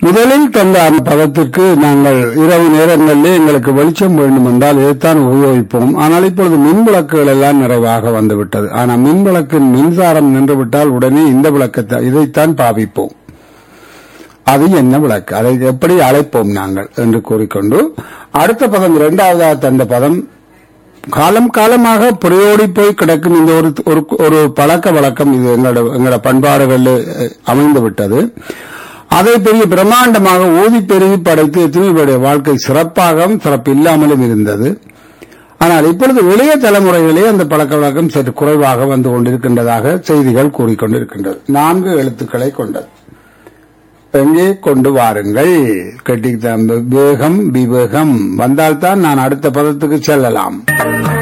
முதலில் தந்த அந்த பதத்திற்கு நாங்கள் இரவு நேரங்களிலே எங்களுக்கு வெளிச்சம் வேண்டும் என்றால் இதைத்தான் உபயோகிப்போம் ஆனால் இப்பொழுது மின் விளக்குகள் எல்லாம் நிறைவாக வந்துவிட்டது ஆனால் மின் விளக்கின் மின்சாரம் நின்றுவிட்டால் உடனே இந்த விளக்கத்தை இதைத்தான் பாவிப்போம் அது என்ன விளக்கு அதை எப்படி அழைப்போம் நாங்கள் என்று கூறிக்கொண்டு அடுத்த பதம் இரண்டாவதாக தந்த பதம் காலம் காலமாக புரையோடி போய் கிடக்கும் இந்த ஒரு ஒரு ஒரு பழக்க வழக்கம் இது எங்களோட எங்களோட பண்பாடுகளில் அஹ், அமைந்து விட்டது அதை பெரிய பிரம்மாண்டமாக ஊதி பெருகி படைத்து எத்தனை பேருடைய வாழ்க்கை சிறப்பாகவும் சிறப்பு இல்லாமலும் இருந்தது ஆனால் இப்பொழுது இளைய தலைமுறைகளே அந்த பழக்க வழக்கம் சற்று குறைவாக வந்து கொண்டிருக்கின்றதாக செய்திகள் கூறிக்கொண்டிருக்கின்றது நான்கு எழுத்துக்களை கொண்டது எங்கே கொண்டு வாருங்கள் கட்டி வேகம் விவேகம் வந்தால்தான் நான் அடுத்த பதத்துக்கு செல்லலாம்